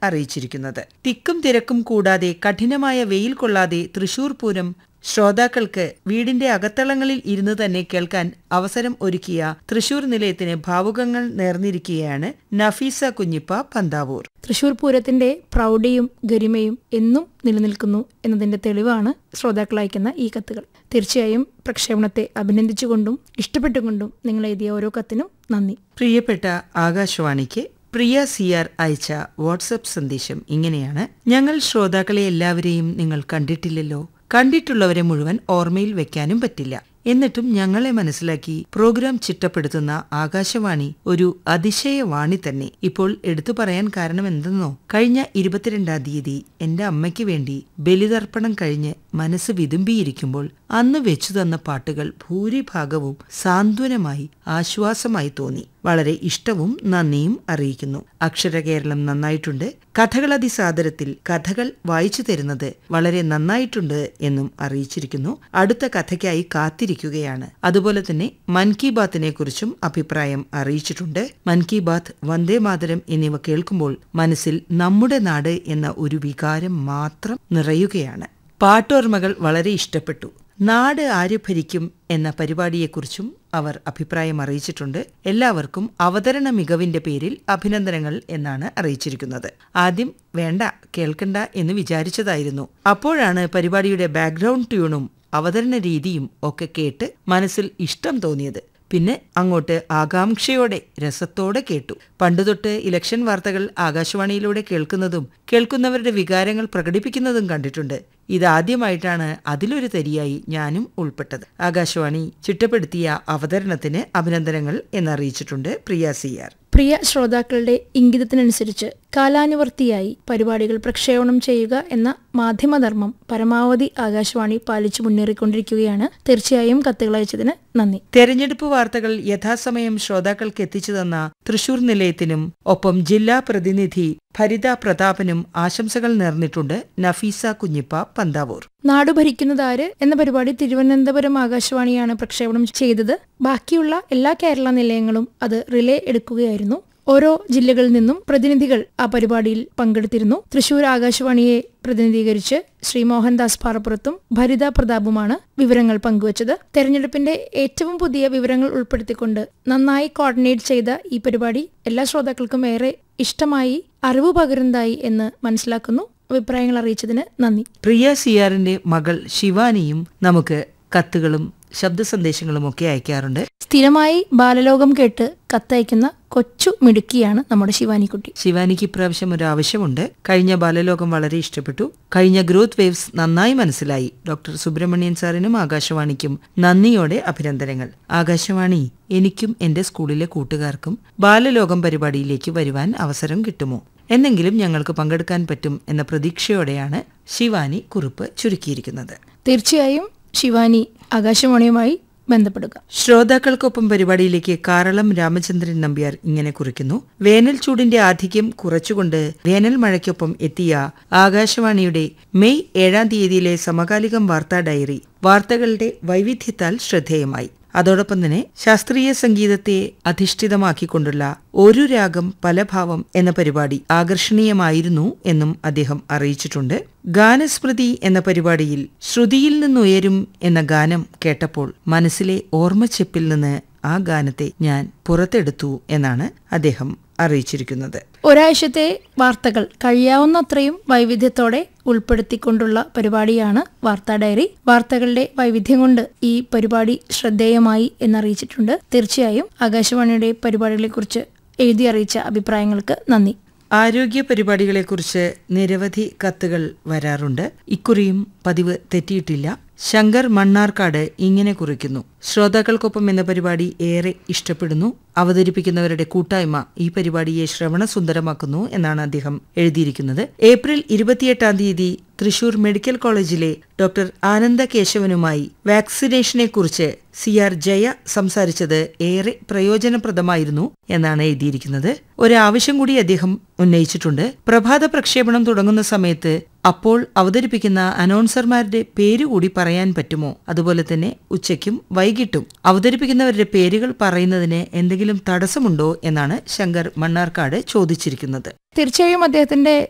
അറിയിച്ചിരിക്കുന്നത് തിക്കും തിരക്കും കൂടാതെ കഠിനമായ വെയിൽ കൊള്ളാതെ തൃശൂർ പൂരം ശ്രോതാക്കൾക്ക് വീടിന്റെ അകത്തളങ്ങളിൽ ഇരുന്ന് തന്നെ കേൾക്കാൻ അവസരം ഒരുക്കിയ തൃശൂർ നിലയത്തിന് ഭാവുകങ്ങൾ നേർന്നിരിക്കുകയാണ് നഫീസ കുഞ്ഞിപ്പ പന്താവൂർ തൃശൂർ പൂരത്തിന്റെ പ്രൗഢിയും ഗരിമയും എന്നും നിലനിൽക്കുന്നു എന്നതിന്റെ തെളിവാണ് ശ്രോതാക്കൾ അയക്കുന്ന ഈ കത്തുകൾ തീർച്ചയായും പ്രക്ഷേപണത്തെ അഭിനന്ദിച്ചുകൊണ്ടും ഇഷ്ടപ്പെട്ടുകൊണ്ടും നിങ്ങൾ എഴുതിയ ഓരോ കത്തിനും നന്ദി പ്രിയപ്പെട്ട ആകാശവാണിക്ക് പ്രിയ സി ആർ അയച്ച വാട്സപ്പ് സന്ദേശം ഇങ്ങനെയാണ് ഞങ്ങൾ ശ്രോതാക്കളെ എല്ലാവരെയും നിങ്ങൾ കണ്ടിട്ടില്ലല്ലോ കണ്ടിട്ടുള്ളവരെ മുഴുവൻ ഓർമ്മയിൽ വെക്കാനും പറ്റില്ല എന്നിട്ടും ഞങ്ങളെ മനസ്സിലാക്കി പ്രോഗ്രാം ചിട്ടപ്പെടുത്തുന്ന ആകാശവാണി ഒരു അതിശയവാണി തന്നെ ഇപ്പോൾ എടുത്തു പറയാൻ കാരണം എന്തെന്നോ കഴിഞ്ഞ ഇരുപത്തിരണ്ടാം തീയതി എന്റെ അമ്മയ്ക്ക് വേണ്ടി ബലിതർപ്പണം കഴിഞ്ഞ് മനസ്സ് വിതുമ്പിയിരിക്കുമ്പോൾ അന്ന് വെച്ചു തന്ന പാട്ടുകൾ ഭൂരിഭാഗവും സാന്ത്വനമായി ആശ്വാസമായി തോന്നി വളരെ ഇഷ്ടവും നന്ദിയും അറിയിക്കുന്നു അക്ഷരകേരളം നന്നായിട്ടുണ്ട് കഥകൾ അതിസാദരത്തിൽ കഥകൾ വായിച്ചു തരുന്നത് വളരെ നന്നായിട്ടുണ്ട് എന്നും അറിയിച്ചിരിക്കുന്നു അടുത്ത കഥയ്ക്കായി കാത്തിരിക്കുകയാണ് അതുപോലെ തന്നെ മൻ കി ബാത്തിനെ കുറിച്ചും അഭിപ്രായം അറിയിച്ചിട്ടുണ്ട് മൻ കി ബാത്ത് വന്ദേ മാതരം എന്നിവ കേൾക്കുമ്പോൾ മനസ്സിൽ നമ്മുടെ നാട് എന്ന ഒരു വികാരം മാത്രം നിറയുകയാണ് പാട്ടോർമ്മകൾ വളരെ ഇഷ്ടപ്പെട്ടു നാട് ആര് ഭരിക്കും എന്ന പരിപാടിയെക്കുറിച്ചും അവർ അഭിപ്രായം അറിയിച്ചിട്ടുണ്ട് എല്ലാവർക്കും അവതരണ മികവിന്റെ പേരിൽ അഭിനന്ദനങ്ങൾ എന്നാണ് അറിയിച്ചിരിക്കുന്നത് ആദ്യം വേണ്ട കേൾക്കണ്ട എന്ന് വിചാരിച്ചതായിരുന്നു അപ്പോഴാണ് പരിപാടിയുടെ ബാക്ക്ഗ്രൗണ്ട് ട്യൂണും അവതരണ രീതിയും ഒക്കെ കേട്ട് മനസ്സിൽ ഇഷ്ടം തോന്നിയത് പിന്നെ അങ്ങോട്ട് ആകാംക്ഷയോടെ രസത്തോടെ കേട്ടു പണ്ടുതൊട്ട് ഇലക്ഷൻ വാർത്തകൾ ആകാശവാണിയിലൂടെ കേൾക്കുന്നതും കേൾക്കുന്നവരുടെ വികാരങ്ങൾ പ്രകടിപ്പിക്കുന്നതും കണ്ടിട്ടുണ്ട് ഇതാദ്യമായിട്ടാണ് അതിലൊരു തരിയായി ഞാനും ഉൾപ്പെട്ടത് ആകാശവാണി ചിട്ടപ്പെടുത്തിയ അവതരണത്തിന് അഭിനന്ദനങ്ങൾ എന്നറിയിച്ചിട്ടുണ്ട് പ്രിയ സി ആർ പ്രിയ ശ്രോതാക്കളുടെ ഇംഗിതത്തിനനുസരിച്ച് കാലാനുവർത്തിയായി പരിപാടികൾ പ്രക്ഷേപണം ചെയ്യുക എന്ന മാധ്യമധർമ്മം പരമാവധി ആകാശവാണി പാലിച്ചു മുന്നേറിക്കൊണ്ടിരിക്കുകയാണ് തീർച്ചയായും കത്തുകൾ അയച്ചതിന് നന്ദി തെരഞ്ഞെടുപ്പ് വാർത്തകൾ യഥാസമയം ശ്രോതാക്കൾക്ക് എത്തിച്ചു തന്ന തൃശൂർ നിലയത്തിനും ഒപ്പം ജില്ലാ പ്രതിനിധി ഭരിത പ്രതാപനും ആശംസകൾ നേർന്നിട്ടുണ്ട് നഫീസ കുഞ്ഞിപ്പ പന്താവൂർ നാടു ഭരിക്കുന്നതാര് എന്ന പരിപാടി തിരുവനന്തപുരം ആകാശവാണിയാണ് പ്രക്ഷേപണം ചെയ്തത് ബാക്കിയുള്ള എല്ലാ കേരള നിലയങ്ങളും അത് റിലേ എടുക്കുകയായിരുന്നു ഓരോ ജില്ലകളിൽ നിന്നും പ്രതിനിധികൾ ആ പരിപാടിയിൽ പങ്കെടുത്തിരുന്നു തൃശൂർ ആകാശവാണിയെ പ്രതിനിധീകരിച്ച് ശ്രീ മോഹൻദാസ് പാറപ്പുറത്തും ഭരിത പ്രതാപുമാണ് വിവരങ്ങൾ പങ്കുവച്ചത് തെരഞ്ഞെടുപ്പിന്റെ ഏറ്റവും പുതിയ വിവരങ്ങൾ ഉൾപ്പെടുത്തിക്കൊണ്ട് നന്നായി കോർഡിനേറ്റ് ചെയ്ത ഈ പരിപാടി എല്ലാ ശ്രോതാക്കൾക്കും ഏറെ ഇഷ്ടമായി അറിവ് പകരുന്നതായി എന്ന് മനസ്സിലാക്കുന്നു അഭിപ്രായങ്ങൾ അറിയിച്ചതിന് നന്ദി പ്രിയ സിയാറിന്റെ മകൾ ശിവാനിയും നമുക്ക് കത്തുകളും ശബ്ദ സന്ദേശങ്ങളും ഒക്കെ അയക്കാറുണ്ട് സ്ഥിരമായി ബാലലോകം കേട്ട് കത്തയക്കുന്ന കൊച്ചു മിടുക്കിയാണ് നമ്മുടെ ശിവാനിക്കുട്ടി ശിവാനിക്ക് ഇപ്രാവശ്യം ഒരു ആവശ്യമുണ്ട് കഴിഞ്ഞ ബാലലോകം വളരെ ഇഷ്ടപ്പെട്ടു കഴിഞ്ഞ ഗ്രോത്ത് വേവ്സ് നന്നായി മനസ്സിലായി ഡോക്ടർ സുബ്രഹ്മണ്യൻ സാറിനും ആകാശവാണിക്കും നന്ദിയോടെ അഭിനന്ദനങ്ങൾ ആകാശവാണി എനിക്കും എന്റെ സ്കൂളിലെ കൂട്ടുകാർക്കും ബാലലോകം പരിപാടിയിലേക്ക് വരുവാൻ അവസരം കിട്ടുമോ എന്നെങ്കിലും ഞങ്ങൾക്ക് പങ്കെടുക്കാൻ പറ്റും എന്ന പ്രതീക്ഷയോടെയാണ് ശിവാനി കുറിപ്പ് ചുരുക്കിയിരിക്കുന്നത് തീർച്ചയായും ശിവാനി ആകാശവാണിയുമായി ബന്ധപ്പെടുക ശ്രോതാക്കൾക്കൊപ്പം പരിപാടിയിലേക്ക് കാരളം രാമചന്ദ്രൻ നമ്പ്യാർ ഇങ്ങനെ കുറിക്കുന്നു വേനൽ ചൂടിന്റെ ആധിക്യം കുറച്ചുകൊണ്ട് വേനൽ മഴയ്ക്കൊപ്പം എത്തിയ ആകാശവാണിയുടെ മെയ് ഏഴാം തീയതിയിലെ സമകാലികം വാർത്താ ഡയറി വാർത്തകളുടെ വൈവിധ്യത്താൽ ശ്രദ്ധേയമായി അതോടൊപ്പം തന്നെ ശാസ്ത്രീയ സംഗീതത്തെ അധിഷ്ഠിതമാക്കിക്കൊണ്ടുള്ള ഒരു രാഗം പലഭാവം എന്ന പരിപാടി ആകർഷണീയമായിരുന്നു എന്നും അദ്ദേഹം അറിയിച്ചിട്ടുണ്ട് ഗാനസ്മൃതി എന്ന പരിപാടിയിൽ ശ്രുതിയിൽ നിന്നുയരും എന്ന ഗാനം കേട്ടപ്പോൾ മനസ്സിലെ ഓർമ്മച്ചെപ്പിൽ നിന്ന് ആ ഗാനത്തെ ഞാൻ പുറത്തെടുത്തു എന്നാണ് അദ്ദേഹം അറിയിച്ചിരിക്കുന്നത് ഒരാഴ്ചത്തെ വാർത്തകൾ കഴിയാവുന്നത്രയും വൈവിധ്യത്തോടെ ഉൾപ്പെടുത്തിക്കൊണ്ടുള്ള പരിപാടിയാണ് വാർത്താ ഡയറി വാർത്തകളുടെ വൈവിധ്യം കൊണ്ട് ഈ പരിപാടി ശ്രദ്ധേയമായി എന്നറിയിച്ചിട്ടുണ്ട് തീർച്ചയായും ആകാശവാണിയുടെ പരിപാടികളെക്കുറിച്ച് എഴുതി അറിയിച്ച അഭിപ്രായങ്ങൾക്ക് നന്ദി ആരോഗ്യ പരിപാടികളെക്കുറിച്ച് നിരവധി കത്തുകൾ വരാറുണ്ട് ഇക്കുറിയും പതിവ് തെറ്റിയിട്ടില്ല ശങ്കർ മണ്ണാർക്കാട് ഇങ്ങനെ കുറിക്കുന്നു ശ്രോതാക്കൾക്കൊപ്പം എന്ന പരിപാടി ഏറെ ഇഷ്ടപ്പെടുന്നു അവതരിപ്പിക്കുന്നവരുടെ കൂട്ടായ്മ ഈ പരിപാടിയെ ശ്രവണസുന്ദരമാക്കുന്നു എന്നാണ് അദ്ദേഹം എഴുതിയിരിക്കുന്നത് ഏപ്രിൽ ഇരുപത്തിയെട്ടാം തീയതി തൃശൂർ മെഡിക്കൽ കോളേജിലെ ഡോക്ടർ ആനന്ദ കേശവനുമായി വാക്സിനേഷനെ കുറിച്ച് സി ആർ ജയ സംസാരിച്ചത് ഏറെ പ്രയോജനപ്രദമായിരുന്നു എന്നാണ് എഴുതിയിരിക്കുന്നത് ഒരാവശ്യം കൂടി അദ്ദേഹം ഉന്നയിച്ചിട്ടുണ്ട് പ്രഭാത പ്രക്ഷേപണം തുടങ്ങുന്ന സമയത്ത് അപ്പോൾ അവതരിപ്പിക്കുന്ന അനൗൺസർമാരുടെ പേര് കൂടി പറയാൻ പറ്റുമോ അതുപോലെ തന്നെ ഉച്ചയ്ക്കും വൈകിട്ടും അവതരിപ്പിക്കുന്നവരുടെ പേരുകൾ പറയുന്നതിന് എന്തെങ്കിലും തടസ്സമുണ്ടോ എന്നാണ് ശങ്കർ മണ്ണാർക്കാട് ചോദിച്ചിരിക്കുന്നത് തീർച്ചയായും അദ്ദേഹത്തിന്റെ